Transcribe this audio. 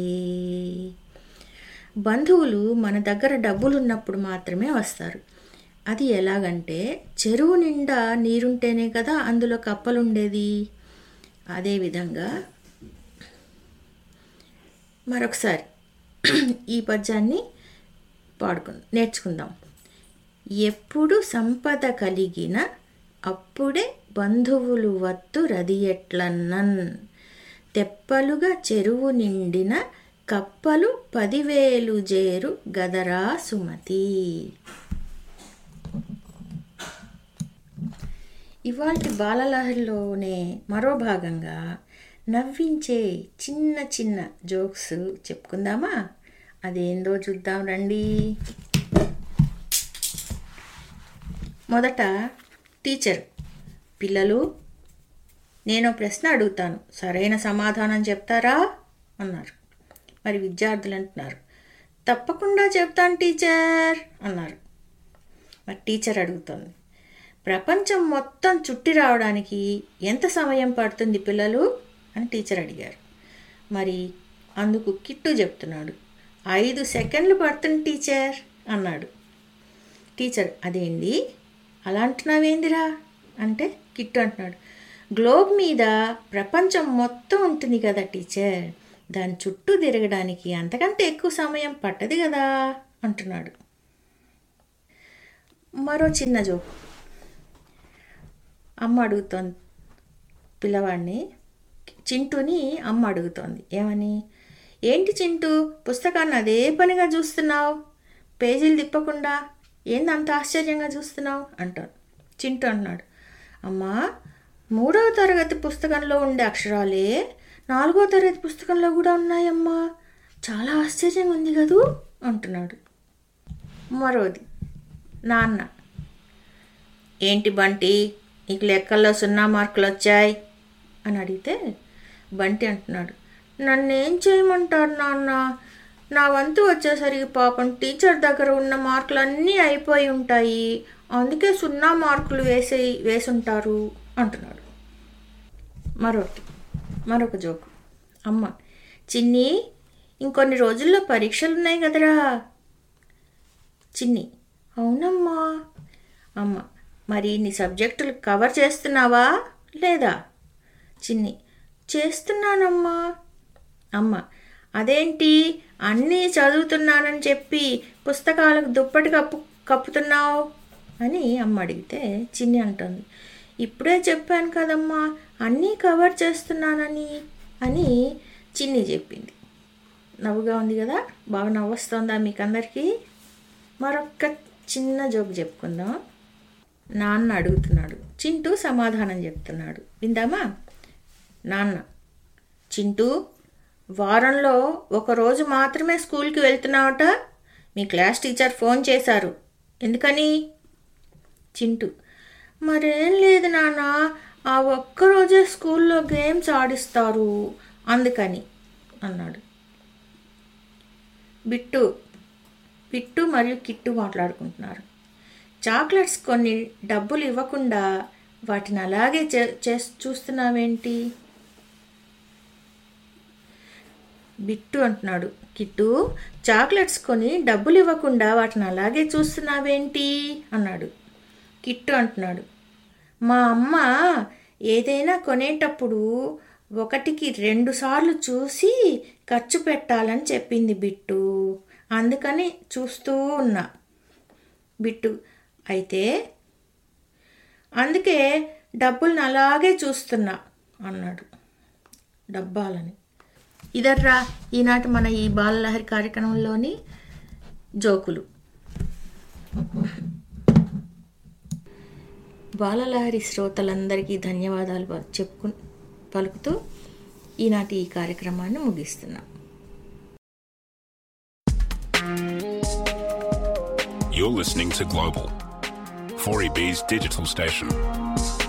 బంధువులు మన దగ్గర డబ్బులు ఉన్నప్పుడు మాత్రమే వస్తారు అది ఎలాగంటే చెరువు నిండా నీరుంటేనే కదా అందులో కప్పలుండేది అదేవిధంగా మరొకసారి ఈ పద్యాన్ని పాడుకుందాం నేర్చుకుందాం ఎప్పుడు సంపద కలిగిన అప్పుడే బంధువులు వత్తు రదియెట్లన్నన్ తెప్పలుగా చెరువు నిండిన కప్పలు పదివేలు జేరు గదరా సుమతి ఇవాళ బాలలహరిలోనే మరో భాగంగా నవ్వించే చిన్న చిన్న జోక్స్ చెప్పుకుందామా అదేందో చూద్దాం రండి మొదట టీచర్ పిల్లలు నేను ప్రశ్న అడుగుతాను సరైన సమాధానం చెప్తారా అన్నారు మరి విద్యార్థులు అంటున్నారు తప్పకుండా చెప్తాను టీచర్ అన్నారు మరి టీచర్ అడుగుతోంది ప్రపంచం మొత్తం చుట్టి రావడానికి ఎంత సమయం పడుతుంది పిల్లలు అని టీచర్ అడిగారు మరి అందుకు కిట్టు చెప్తున్నాడు ఐదు సెకండ్లు పడుతుంది టీచర్ అన్నాడు టీచర్ అదేంటి అలా అంటున్నావేందిరా అంటే కిట్టు అంటున్నాడు గ్లోబ్ మీద ప్రపంచం మొత్తం ఉంటుంది కదా టీచర్ దాని చుట్టూ తిరగడానికి అంతకంటే ఎక్కువ సమయం పట్టదు కదా అంటున్నాడు మరో చిన్న జోక్ అమ్మ అడుగుతోంది పిల్లవాడిని చింటూని అమ్మ అడుగుతోంది ఏమని ఏంటి చింటూ పుస్తకాన్ని అదే పనిగా చూస్తున్నావు పేజీలు తిప్పకుండా ఏంది అంత ఆశ్చర్యంగా చూస్తున్నావు అంటాను చింటూ అన్నాడు అమ్మా మూడవ తరగతి పుస్తకంలో ఉండే అక్షరాలే నాలుగో తరగతి పుస్తకంలో కూడా ఉన్నాయమ్మా చాలా ఆశ్చర్యంగా ఉంది కదూ అంటున్నాడు మరోది నాన్న ఏంటి బంటి నీకు లెక్కల్లో సున్నా మార్కులు వచ్చాయి అని అడిగితే బంటి అంటున్నాడు నన్నేం చేయమంటారు నాన్న నా వంతు వచ్చేసరికి పాపం టీచర్ దగ్గర ఉన్న మార్కులన్నీ అయిపోయి ఉంటాయి అందుకే సున్నా మార్కులు వేసి వేసుంటారు అంటున్నాడు మరొకటి మరొక జోకు అమ్మ చిన్ని ఇంకొన్ని రోజుల్లో పరీక్షలు ఉన్నాయి కదరా చిన్ని అవునమ్మా అమ్మ మరి నీ సబ్జెక్టులు కవర్ చేస్తున్నావా లేదా చిన్ని చేస్తున్నానమ్మా అమ్మ అదేంటి అన్నీ చదువుతున్నానని చెప్పి పుస్తకాలకు దుప్పటి కప్పు కప్పుతున్నావు అని అమ్మ అడిగితే చిన్ని అంటుంది ఇప్పుడే చెప్పాను కదమ్మా అన్నీ కవర్ చేస్తున్నానని అని చిన్ని చెప్పింది నవ్వుగా ఉంది కదా బాగా నవ్వొస్తుందా మీకు అందరికీ మరొక్క చిన్న జోక్ చెప్పుకుందాం నాన్న అడుగుతున్నాడు చింటూ సమాధానం చెప్తున్నాడు విందామా నాన్న చింటూ వారంలో ఒక రోజు మాత్రమే స్కూల్కి వెళ్తున్నావట మీ క్లాస్ టీచర్ ఫోన్ చేశారు ఎందుకని చింటూ మరేం లేదు నాన్న ఆ ఒక్కరోజే స్కూల్లో గేమ్స్ ఆడిస్తారు అందుకని అన్నాడు బిట్టు పిట్టు మరియు కిట్టు మాట్లాడుకుంటున్నారు చాక్లెట్స్ కొన్ని డబ్బులు ఇవ్వకుండా వాటిని అలాగే చే చేస్ చూస్తున్నావేంటి బిట్టు అంటున్నాడు కిట్టు చాక్లెట్స్ కొని డబ్బులు ఇవ్వకుండా వాటిని అలాగే చూస్తున్నావేంటి అన్నాడు కిట్టు అంటున్నాడు మా అమ్మ ఏదైనా కొనేటప్పుడు ఒకటికి రెండు సార్లు చూసి ఖర్చు పెట్టాలని చెప్పింది బిట్టు అందుకని చూస్తూ ఉన్నా బిట్టు అయితే అందుకే డబ్బుల్ని అలాగే చూస్తున్నా అన్నాడు డబ్బాలని ఇదర్రా ఈనాటి మన ఈ బాలలహరి కార్యక్రమంలోని జోకులు బాలలహరి శ్రోతలందరికీ ధన్యవాదాలు ప- చెప్పుకు పలుకుతూ ఈనాటి ఈ కార్యక్రమాన్ని ముగిస్తున్నాం You're listening to Global, 4EB's digital station.